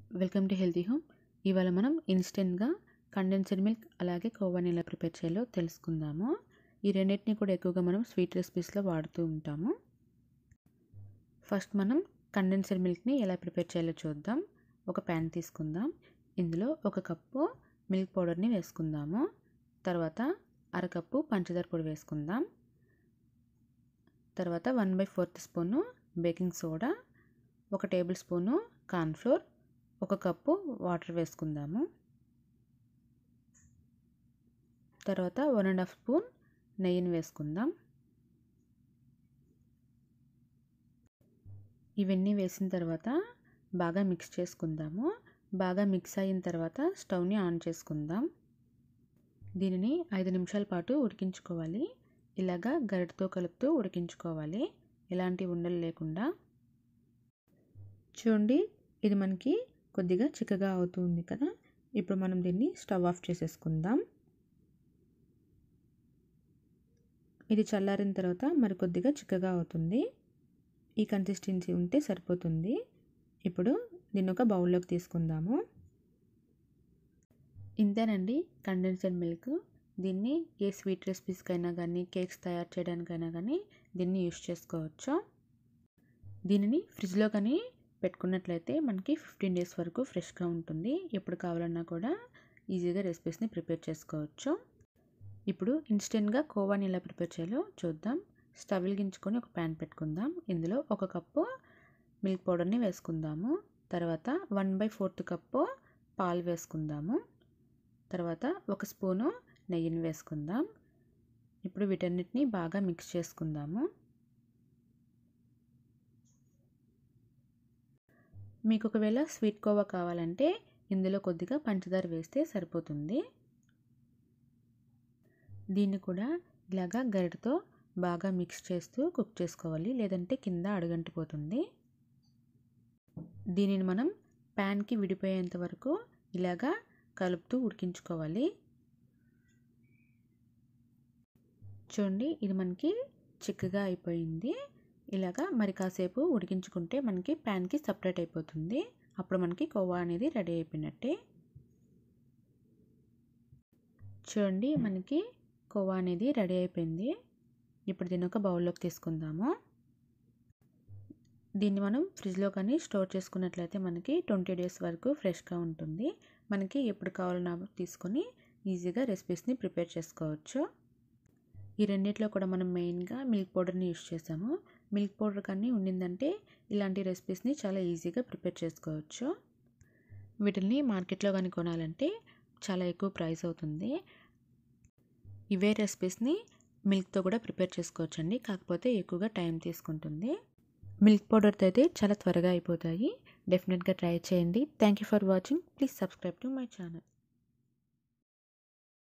welcome to healthy home ఇవాళ మనం ఇన్స్టెంట్గా కండెన్స్డ్ మిల్క్ అలాగే కోవాని ఎలా ప్రిపేర్ చేయాలో తెలుసుకుందాము ఈ రెండింటిని కూడా ఎక్కువగా మనం స్వీట్ రెసిపీస్లో వాడుతూ ఉంటాము ఫస్ట్ మనం కండెన్స్డ్ మిల్క్ని ఎలా ప్రిపేర్ చేయాలో చూద్దాం ఒక ప్యాన్ తీసుకుందాం ఇందులో ఒక కప్పు మిల్క్ పౌడర్ని వేసుకుందాము తర్వాత అరకప్పు పంచదార పొడి వేసుకుందాం తర్వాత one by fourth spoon baking soda ఒక టేబుల్ స్పూను కార్న్ఫ్లోర్ ఒక కప్పు వాటర్ వేసుకుందాము తర్వాత వన్ అండ్ హాఫ్ స్పూన్ నెయ్యిని వేసుకుందాం ఇవన్నీ వేసిన తర్వాత బాగా మిక్స్ చేసుకుందాము బాగా మిక్స్ అయిన తర్వాత స్టవ్ని ఆన్ చేసుకుందాం దీనిని ఐదు నిమిషాల పాటు ఉడికించుకోవాలి ఇలాగా గరిటతో కలుపుతూ ఉడికించుకోవాలి ఎలాంటి ఉండలు లేకుండా చూడండి ఇది మనకి కొద్దిగా చిక్కగా అవుతుంది కదా ఇప్పుడు మనం దీన్ని స్టవ్ ఆఫ్ చేసేసుకుందాం ఇది చల్లారిన తర్వాత మరి కొద్దిగా చిక్కగా అవుతుంది ఈ కన్సిస్టెన్సీ ఉంటే సరిపోతుంది ఇప్పుడు దీన్ని ఒక బౌల్లోకి తీసుకుందాము ఇంతేనండి కండెన్స్డ్ మిల్క్ దీన్ని ఏ స్వీట్ రెసిపీస్కైనా కానీ కేక్స్ తయారు చేయడానికైనా కానీ దీన్ని యూస్ చేసుకోవచ్చు దీనిని ఫ్రిడ్జ్లో కానీ పెట్టుకున్నట్లయితే మనకి ఫిఫ్టీన్ డేస్ వరకు ఫ్రెష్గా ఉంటుంది ఎప్పుడు కావాలన్నా కూడా ఈజీగా రెసిపీస్ని ప్రిపేర్ చేసుకోవచ్చు ఇప్పుడు ఇన్స్టెంట్గా కోవాని ఎలా ప్రిపేర్ చేయాలో చూద్దాం స్టవ్ వెలిగించుకొని ఒక ప్యాన్ పెట్టుకుందాం ఇందులో ఒక కప్పు మిల్క్ పౌడర్ని వేసుకుందాము తర్వాత వన్ బై ఫోర్త్ కప్పు పాలు వేసుకుందాము తర్వాత ఒక స్పూను నెయ్యిని వేసుకుందాం ఇప్పుడు వీటన్నిటిని బాగా మిక్స్ చేసుకుందాము మీకు ఒకవేళ స్వీట్ కోవా కావాలంటే ఇందులో కొద్దిగా పంచదార వేస్తే సరిపోతుంది దీన్ని కూడా ఇలాగా గరిటతో బాగా మిక్స్ చేస్తూ కుక్ చేసుకోవాలి లేదంటే కింద అడుగంటిపోతుంది దీనిని మనం ప్యాన్కి విడిపోయేంత వరకు ఇలాగా కలుపుతూ ఉడికించుకోవాలి చూడండి ఇది మనకి చిక్కగా అయిపోయింది ఇలాగా మరి కాసేపు ఉడికించుకుంటే మనకి ప్యాన్కి సపరేట్ అయిపోతుంది అప్పుడు మనకి కోవా అనేది రెడీ అయిపోయినట్టే చూడండి మనకి కోవా అనేది రెడీ అయిపోయింది ఇప్పుడు దీన్ని ఒక బౌల్లోకి తీసుకుందాము దీన్ని మనం ఫ్రిడ్జ్లో కానీ స్టోర్ చేసుకున్నట్లయితే మనకి ట్వంటీ డేస్ వరకు ఫ్రెష్గా ఉంటుంది మనకి ఎప్పుడు కావాలన్నా తీసుకొని ఈజీగా రెసిపీస్ని ప్రిపేర్ చేసుకోవచ్చు ఈ రెండిట్లో కూడా మనం మెయిన్గా మిల్క్ పౌడర్ని యూస్ చేసాము మిల్క్ పౌడర్ కానీ ఉండిందంటే ఇలాంటి రెసిపీస్ని చాలా ఈజీగా ప్రిపేర్ చేసుకోవచ్చు వీటిని మార్కెట్లో కానీ కొనాలంటే చాలా ఎక్కువ ప్రైస్ అవుతుంది ఇవే రెసిపీస్ని మిల్క్తో కూడా ప్రిపేర్ చేసుకోవచ్చండి కాకపోతే ఎక్కువగా టైం తీసుకుంటుంది మిల్క్ పౌడర్తో అయితే చాలా త్వరగా అయిపోతాయి డెఫినెట్గా ట్రై చేయండి thank you for watching please subscribe to my channel